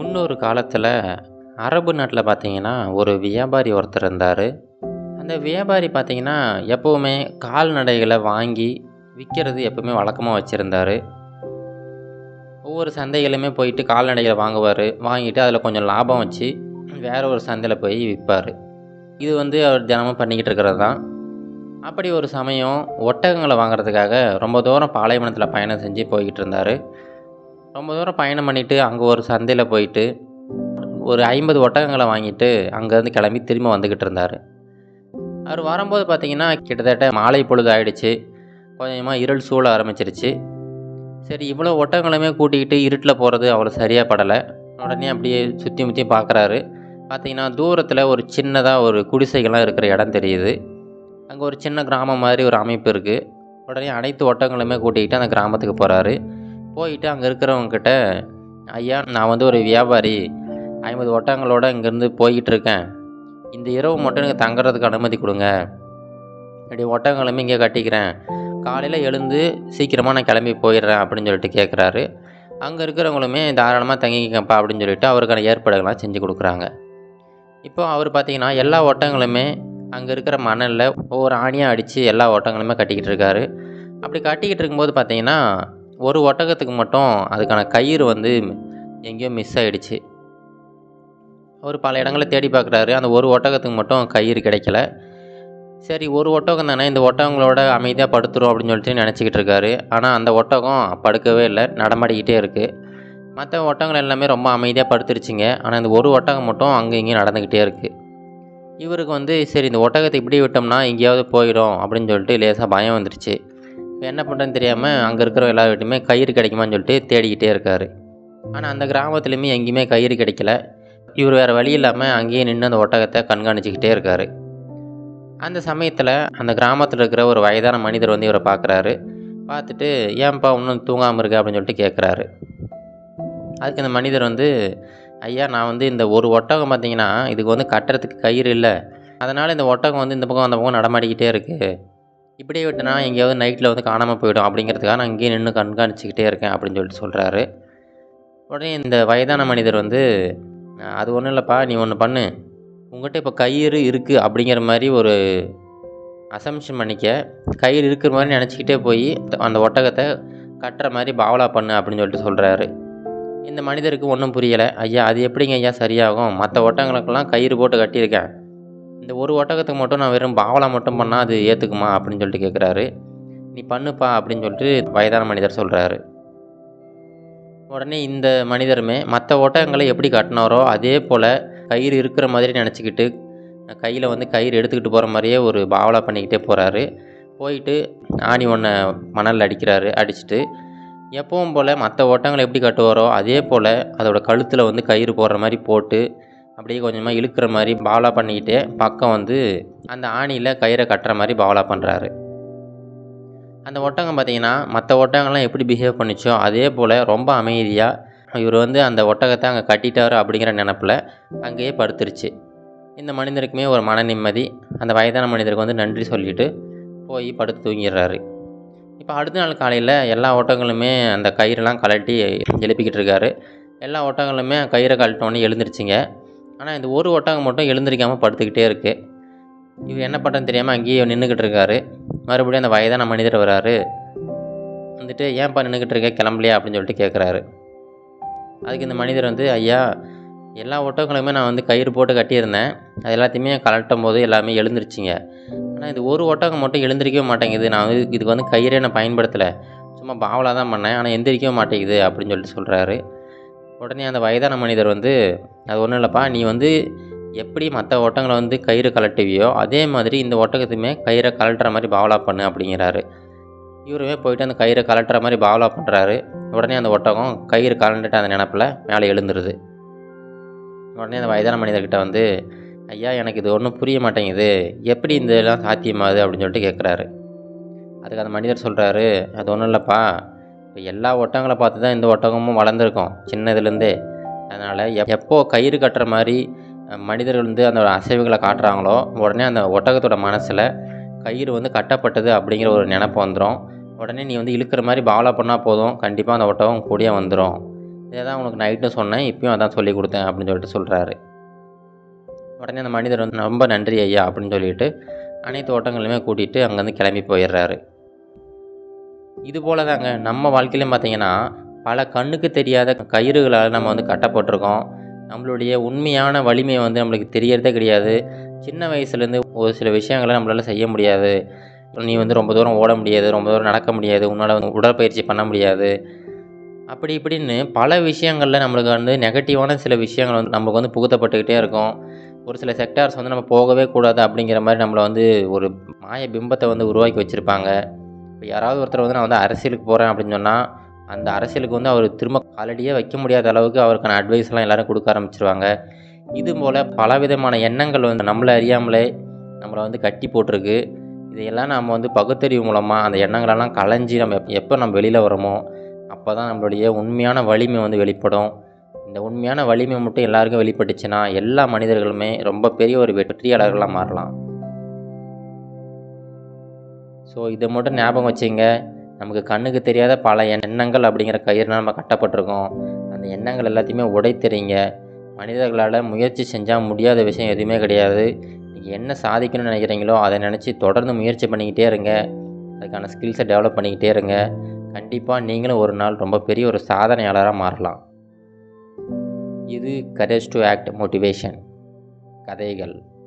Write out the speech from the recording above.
முன்னொரு காலத்தில் அரபு நாட்டில் பார்த்தீங்கன்னா ஒரு வியாபாரி ஒருத்தர் இருந்தார் அந்த வியாபாரி பார்த்தீங்கன்னா எப்போவுமே கால்நடைகளை வாங்கி விற்கிறது எப்போவுமே வழக்கமாக வச்சுருந்தாரு ஒவ்வொரு சந்தைகளுமே போயிட்டு கால்நடைகளை வாங்குவார் வாங்கிட்டு அதில் கொஞ்சம் லாபம் வச்சு வேற ஒரு சந்தையில் போய் விற்பார் இது வந்து அவர் தினமும் பண்ணிக்கிட்டு இருக்கிறது தான் அப்படி ஒரு சமயம் ஒட்டகங்களை வாங்குறதுக்காக ரொம்ப தூரம் பாலைவனத்தில் பயணம் செஞ்சு போய்கிட்டு இருந்தார் ரொம்ப தூரம் பயணம் பண்ணிவிட்டு அங்கே ஒரு சந்தையில் போயிட்டு ஒரு ஐம்பது ஒட்டகங்களை வாங்கிட்டு அங்கேருந்து கிளம்பி திரும்ப வந்துக்கிட்டு இருந்தார் அவர் வரும்போது பார்த்தீங்கன்னா கிட்டத்தட்ட மாலை பொழுது ஆயிடுச்சு கொஞ்சமாக இருள் சூழ ஆரம்பிச்சிருச்சு சரி இவ்வளோ ஒட்டகங்களுமே கூட்டிக்கிட்டு இருட்டில் போகிறது அவ்வளோ சரியாக படலை உடனே அப்படியே சுற்றி முற்றி பார்க்குறாரு பார்த்தீங்கன்னா தூரத்தில் ஒரு சின்னதாக ஒரு குடிசைகள்லாம் இருக்கிற இடம் தெரியுது அங்கே ஒரு சின்ன கிராமம் மாதிரி ஒரு அமைப்பு இருக்குது உடனே அனைத்து ஒட்டகங்களுமே கூட்டிக்கிட்டு அந்த கிராமத்துக்கு போகிறாரு போயிட்டு அங்கே இருக்கிறவங்க கிட்ட ஐயா நான் வந்து ஒரு வியாபாரி ஐம்பது ஒட்டகங்களோட இங்கேருந்து போய்கிட்டு இருக்கேன் இந்த இரவு மட்டும் எனக்கு தங்குறதுக்கு அனுமதி கொடுங்க இப்படி ஒட்டகங்களுமே இங்கே கட்டிக்கிறேன் காலையில் எழுந்து சீக்கிரமாக நான் கிளம்பி போயிடுறேன் அப்படின்னு சொல்லிட்டு கேட்குறாரு அங்கே இருக்கிறவங்களுமே தாராளமாக தங்கிக்கப்பா அப்படின்னு சொல்லிட்டு அவருக்கான ஏற்பாடுகள்லாம் செஞ்சு கொடுக்குறாங்க இப்போ அவர் பார்த்தீங்கன்னா எல்லா ஒட்டகங்களுமே அங்கே இருக்கிற மணலில் ஒவ்வொரு ஆணியாக அடித்து எல்லா ஒட்டகங்களுமே கட்டிக்கிட்டு இருக்காரு அப்படி கட்டிக்கிட்டு இருக்கும்போது பார்த்தீங்கன்னா ஒரு ஒட்டகத்துக்கு மட்டும் அதுக்கான கயிறு வந்து எங்கேயோ மிஸ் ஆகிடுச்சு அவர் பல இடங்களில் தேடி பார்க்குறாரு அந்த ஒரு ஒட்டகத்துக்கு மட்டும் கயிறு கிடைக்கல சரி ஒரு ஒட்டகம் தானே இந்த ஒட்டகங்களோட அமைதியாக படுத்துரும் அப்படின்னு சொல்லிட்டு நினச்சிக்கிட்டு இருக்காரு ஆனால் அந்த ஒட்டகம் படுக்கவே இல்லை நடமாடிக்கிட்டே இருக்குது மற்ற ஒட்டகங்கள் எல்லாமே ரொம்ப அமைதியாக படுத்துருச்சுங்க ஆனால் இந்த ஒரு ஒட்டகம் மட்டும் அங்கே இங்கேயும் நடந்துக்கிட்டே இருக்குது இவருக்கு வந்து சரி இந்த ஒட்டகத்தை இப்படி விட்டோம்னா எங்கேயாவது போயிடும் அப்படின்னு சொல்லிட்டு லேசாக பயம் வந்துருச்சு இப்போ என்ன பண்ணுறதுன்னு தெரியாமல் அங்கே இருக்கிற எல்லா வீட்டுமே கயிறு கிடைக்குமான்னு சொல்லிட்டு தேடிக்கிட்டே இருக்காரு ஆனால் அந்த கிராமத்துலேயுமே எங்கேயுமே கயிறு கிடைக்கல இவர் வேறு வழி இல்லாமல் அங்கேயே நின்று அந்த ஒட்டகத்தை கண்காணிச்சிக்கிட்டே இருக்காரு அந்த சமயத்தில் அந்த கிராமத்தில் இருக்கிற ஒரு வயதான மனிதர் வந்து இவரை பார்க்குறாரு பார்த்துட்டு ஏன்பா இன்னும் தூங்காமல் இருக்க அப்படின்னு சொல்லிட்டு கேட்குறாரு அதுக்கு அந்த மனிதர் வந்து ஐயா நான் வந்து இந்த ஒரு ஒட்டகம் பார்த்தீங்கன்னா இதுக்கு வந்து கட்டுறதுக்கு கயிறு இல்லை அதனால் இந்த ஒட்டகம் வந்து இந்த பக்கம் அந்த பக்கம் நடமாடிக்கிட்டே இருக்குது இப்படியே விட்டுனா எங்கேயாவது நைட்டில் வந்து காணாமல் போயிடும் அப்படிங்கிறதுக்காக நான் இங்கேயே நின்று கண்காணிச்சிக்கிட்டே இருக்கேன் அப்படின்னு சொல்லிட்டு சொல்கிறாரு உடனே இந்த வயதான மனிதர் வந்து அது ஒன்றும் இல்லைப்பா நீ ஒன்று பண்ணு உங்கள்கிட்ட இப்போ கயிறு இருக்குது அப்படிங்கிற மாதிரி ஒரு அசம்ஷன் பண்ணிக்க கயிறு இருக்கிற மாதிரி நினச்சிக்கிட்டே போய் அந்த ஒட்டகத்தை கட்டுற மாதிரி பாவலா பண்ணு அப்படின்னு சொல்லிட்டு சொல்கிறாரு இந்த மனிதருக்கு ஒன்றும் புரியலை ஐயா அது எப்படிங்க ஐயா சரியாகும் மற்ற ஒட்டகங்களுக்கெல்லாம் கயிறு போட்டு கட்டியிருக்கேன் இந்த ஒரு ஒட்டகத்துக்கு மட்டும் நான் வெறும் பாவலா மட்டும் பண்ணால் அது ஏற்றுக்குமா அப்படின்னு சொல்லிட்டு கேட்குறாரு நீ பண்ணுப்பா அப்படின்னு சொல்லிட்டு வயதான மனிதர் சொல்கிறாரு உடனே இந்த மனிதருமே மற்ற ஒட்டகங்களை எப்படி கட்டினாரோ அதே போல் கயிறு இருக்கிற மாதிரி நினச்சிக்கிட்டு கையில் வந்து கயிறு எடுத்துக்கிட்டு போகிற மாதிரியே ஒரு பாவலா பண்ணிக்கிட்டே போகிறாரு போயிட்டு ஆணி ஒன்றை மணலில் அடிக்கிறாரு அடிச்சுட்டு எப்பவும் போல் மற்ற ஓட்டங்களை எப்படி கட்டுவாரோ அதே போல் அதோட கழுத்தில் வந்து கயிறு போடுற மாதிரி போட்டு அப்படியே கொஞ்சமாக இழுக்கிற மாதிரி பாவலா பண்ணிக்கிட்டே பக்கம் வந்து அந்த ஆணியில் கயிறை கட்டுற மாதிரி பாவலா பண்ணுறாரு அந்த ஒட்டகம் பார்த்தீங்கன்னா மற்ற ஒட்டகங்கள்லாம் எப்படி பிஹேவ் பண்ணிச்சோ அதே போல் ரொம்ப அமைதியாக இவர் வந்து அந்த ஒட்டகத்தை அங்கே கட்டிட்டாரு அப்படிங்கிற நினப்பில் அங்கேயே படுத்துருச்சு இந்த மனிதருக்குமே ஒரு மன நிம்மதி அந்த வயதான மனிதருக்கு வந்து நன்றி சொல்லிட்டு போய் படுத்து தூங்கிடுறாரு இப்போ அடுத்த நாள் காலையில் எல்லா ஒட்டகங்களுமே அந்த கயிறெல்லாம் கழட்டி எழுப்பிக்கிட்டு இருக்காரு எல்லா ஒட்டகங்களுமே கயிறை கழட்டோன்னே எழுந்திருச்சிங்க ஆனால் இந்த ஒரு ஒட்டகம் மட்டும் எழுந்திரிக்காமல் படுத்துக்கிட்டே இருக்குது இவர் என்ன பண்ணுறதுன்னு தெரியாமல் அங்கேயே நின்றுக்கிட்டு இருக்காரு மறுபடியும் அந்த வயதான மனிதர் வராரு வந்துட்டு ஏன்ப்பா நின்றுக்கிட்டு இருக்க கிளம்பலையா அப்படின்னு சொல்லிட்டு கேட்குறாரு அதுக்கு இந்த மனிதர் வந்து ஐயா எல்லா ஒட்டகங்களுமே நான் வந்து கயிறு போட்டு கட்டியிருந்தேன் அது எல்லாத்தையுமே கலட்டும் போது எல்லாமே எழுந்திருச்சிங்க ஆனால் இது ஒரு ஒட்டகம் மட்டும் எழுந்திரிக்கவே மாட்டேங்குது நான் வந்து இதுக்கு வந்து கயிறே நான் பயன்படுத்தலை சும்மா பாவலாக தான் பண்ணேன் ஆனால் எந்திரிக்கவே மாட்டேங்குது அப்படின்னு சொல்லிட்டு சொல்கிறாரு உடனே அந்த வயதான மனிதர் வந்து அது ஒன்றும் இல்லைப்பா நீ வந்து எப்படி மற்ற ஒட்டங்களை வந்து கயிறு கலட்டுவியோ அதே மாதிரி இந்த ஒட்டகத்தையுமே கயிறை கலட்டுற மாதிரி பாவலா பண்ணு அப்படிங்கிறாரு இவருமே போயிட்டு அந்த கயிறை கலட்டுற மாதிரி பாவலா பண்ணுறாரு உடனே அந்த ஒட்டகம் கயிறு கலண்டுட்டு அந்த நினப்பில் மேலே எழுந்துருது உடனே அந்த வயதான மனிதர்கிட்ட வந்து ஐயா எனக்கு இது ஒன்றும் புரிய மாட்டேங்குது எப்படி இந்த இதெல்லாம் சாத்தியமாகுது அப்படின்னு சொல்லிட்டு கேட்குறாரு அதுக்கு அந்த மனிதர் சொல்கிறாரு அது ஒன்றும் இல்லைப்பா இப்போ எல்லா ஒட்டகங்களை பார்த்து தான் இந்த ஒட்டகமும் வளர்ந்துருக்கோம் சின்னதுலேருந்தே அதனால் எப் எப்போ கயிறு கட்டுற மாதிரி மனிதர்கள் வந்து அந்த அசைவுகளை காட்டுறாங்களோ உடனே அந்த ஒட்டகத்தோட மனசில் கயிறு வந்து கட்டப்பட்டது அப்படிங்கிற ஒரு நினப்பு வந்துடும் உடனே நீ வந்து இழுக்கிற மாதிரி பாவலா பண்ணால் போதும் கண்டிப்பாக அந்த ஒட்டகம் கூடிய வந்துடும் இதை தான் உனக்கு நைட்டும் சொன்னேன் இப்பயும் அதான் சொல்லி கொடுத்தேன் அப்படின்னு சொல்லிட்டு சொல்கிறாரு உடனே அந்த மனிதர் வந்து ரொம்ப நன்றி ஐயா அப்படின்னு சொல்லிட்டு அனைத்து ஓட்டங்களுமே கூட்டிகிட்டு அங்கேருந்து கிளம்பி போயிடுறாரு இது போல தாங்க நம்ம வாழ்க்கையிலையும் பார்த்தீங்கன்னா பல கண்ணுக்கு தெரியாத கயிறுகளால் நம்ம வந்து கட்டப்பட்டிருக்கோம் நம்மளுடைய உண்மையான வலிமையை வந்து நம்மளுக்கு தெரியறதே கிடையாது சின்ன வயசுலேருந்து ஒரு சில விஷயங்களை நம்மளால் செய்ய முடியாது நீ வந்து ரொம்ப தூரம் ஓட முடியாது ரொம்ப தூரம் நடக்க முடியாது உன்னால் வந்து உடற்பயிற்சி பண்ண முடியாது அப்படி இப்படின்னு பல விஷயங்களில் நம்மளுக்கு வந்து நெகட்டிவான சில விஷயங்கள் வந்து நமக்கு வந்து புகுத்தப்பட்டுக்கிட்டே இருக்கும் ஒரு சில செக்டார்ஸ் வந்து நம்ம போகவே கூடாது அப்படிங்கிற மாதிரி நம்மளை வந்து ஒரு மாய பிம்பத்தை வந்து உருவாக்கி வச்சுருப்பாங்க இப்போ யாராவது ஒருத்தர் வந்து நான் வந்து அரசியலுக்கு போகிறேன் அப்படின்னு சொன்னால் அந்த அரசியலுக்கு வந்து அவர் திரும்ப காலடியே வைக்க முடியாத அளவுக்கு அவருக்கான அட்வைஸ்லாம் எல்லாரும் கொடுக்க ஆரம்பிச்சிருவாங்க இது போல் பலவிதமான எண்ணங்கள் வந்து நம்மளை அறியாமலே நம்மளை வந்து கட்டி போட்டிருக்கு இதையெல்லாம் நம்ம வந்து பகுத்தறிவு மூலமாக அந்த எண்ணங்களெல்லாம் களைஞ்சி நம்ம எப் எப்போ நம்ம வெளியில் வரோமோ அப்போ தான் நம்மளுடைய உண்மையான வலிமை வந்து வெளிப்படும் இந்த உண்மையான வலிமை மட்டும் எல்லாருக்கும் வெளிப்பட்டுச்சுன்னா எல்லா மனிதர்களுமே ரொம்ப பெரிய ஒரு வெற்றியாளர்களாக மாறலாம் ஸோ இதை மட்டும் ஞாபகம் வச்சுங்க நமக்கு கண்ணுக்கு தெரியாத பல எண்ணங்கள் அப்படிங்கிற கயிறுனா நம்ம கட்டப்பட்டிருக்கோம் அந்த எண்ணங்கள் எல்லாத்தையுமே உடைத்தெறிங்க மனிதர்களால் முயற்சி செஞ்சால் முடியாத விஷயம் எதுவுமே கிடையாது நீங்கள் என்ன சாதிக்கணும்னு நினைக்கிறீங்களோ அதை நினச்சி தொடர்ந்து முயற்சி பண்ணிக்கிட்டே இருங்க அதுக்கான ஸ்கில்ஸை டெவலப் பண்ணிக்கிட்டே இருங்க கண்டிப்பாக நீங்களும் ஒரு நாள் ரொம்ப பெரிய ஒரு சாதனையாளராக மாறலாம் இது கரேஜ் டு ஆக்ட் மோட்டிவேஷன் கதைகள்